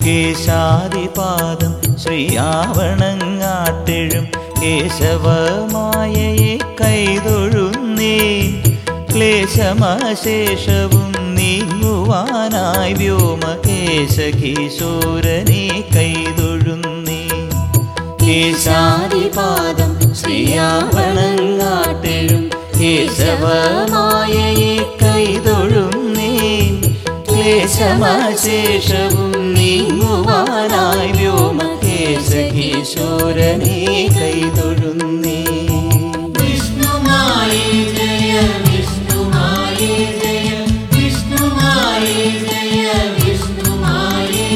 കേശാദിപാദം ശ്രീയാവണങ്ങാട്ടെഴും കേശവമായയെ കൈതൊഴുന്നേ ക്ലേശമശേഷവും നീങ്ങുവാനായി വ്യോമകേശകിശോരനെ കൈതൊഴുന്നേ കേശാദിപാദം ശ്രീയാവണങ്ങാട്ടെഴും കേശവമായയെ കൈതൊഴുന്നേ ക്ലേശമശേഷവും നീങ്ങുവാനായി വ്യോമകേശകിശോരനെ കൈതൊഴുന്നേ വിഷ്ണുമായി ജയ വിഷ്ണുമായി ജയ വിഷ്ണുമായി ജയ വിഷ്ണുമായി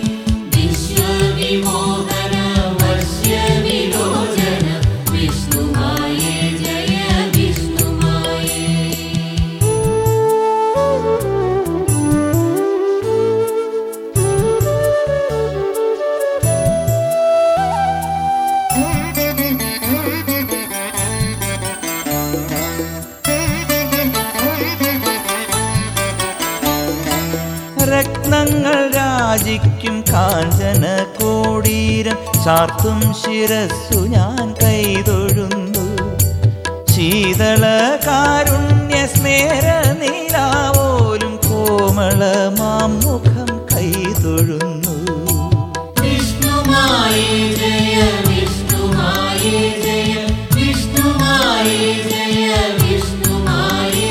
വിശ്വവിമോഹന വശ്യ വിലോചന വിഷ്ണുമായി ജയ വിഷ്ണുമായി രത്നങ്ങൾ രാജിക്കും കാഞ്ചന കോടീരം ചാർത്തും ശിരസ്സു ഞാൻ കൈതൊഴുന്നു ശീതള കാരുണ്യ സ്മേര നീലാവോലും കോമളമാം മുഖം കൈതൊഴുന്നു വിഷ്ണുമായി ജയ വിഷ്ണുമായി ജയ വിഷ്ണുമായി ജയ വിഷ്ണുമായി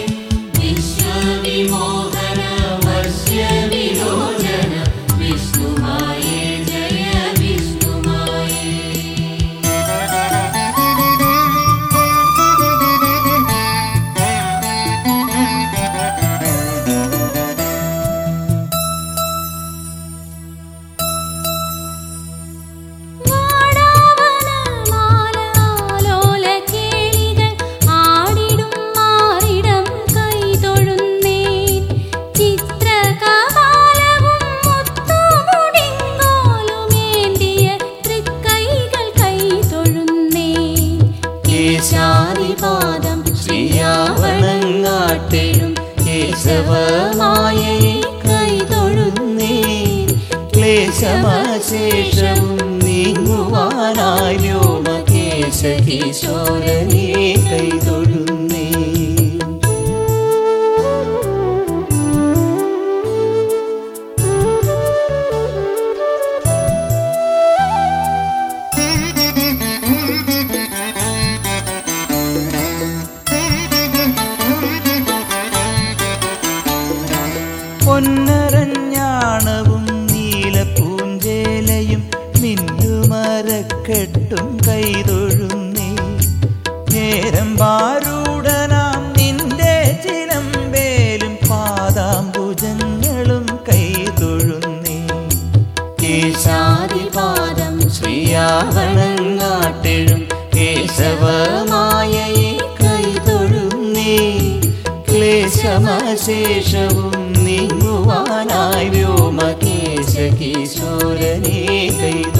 വിശ്വവിമോഹന വശ്യ വിലോചന വിഷ്ണുമായി ജയ വിഷ്ണുമായി വാടാവനമാലാലോലക്കേളികൾ ആടിടും മാറിടം കൈതൊഴുന്നേൻ. ചിത്രകപാലവും മുത്തുമുടിങ്കോലുമേന്തിയ തൃക്കൈകൾ കൈതൊഴുന്നേൻ. കേശാദിപാദം ശ്രീയാവണങ്ങാട്ടെഴും കേശവമായയെ കൈതൊഴുന്നേൻ. ക്ലേശമശേഷവും നീങ്ങുവാനായി വ്യോമകേശകിശോരനെ കൈതൊഴുന്നേ പൊന്നരഞ്ഞാണവും നീലപ്പൂഞ്ചേലയും മിന്നുമരക്കെട്ടും കൈതൊഴുന്നേ നേരം ബാരൂടനാം നിന്റെ ചിലമ്പേലും പാദാംബുജങ്ങളും കൈതൊഴുന്നേ കേശാദിപാദം ശ്രീയാവണങ്ങാട്ടെഴും കേശവമായയെ കൈതൊഴുന്നേ ക്ലേശമശേഷവും നീങ്ങുവാനായി വ്യോമകേശകിശോരനെ കൈതൊഴുന്നേ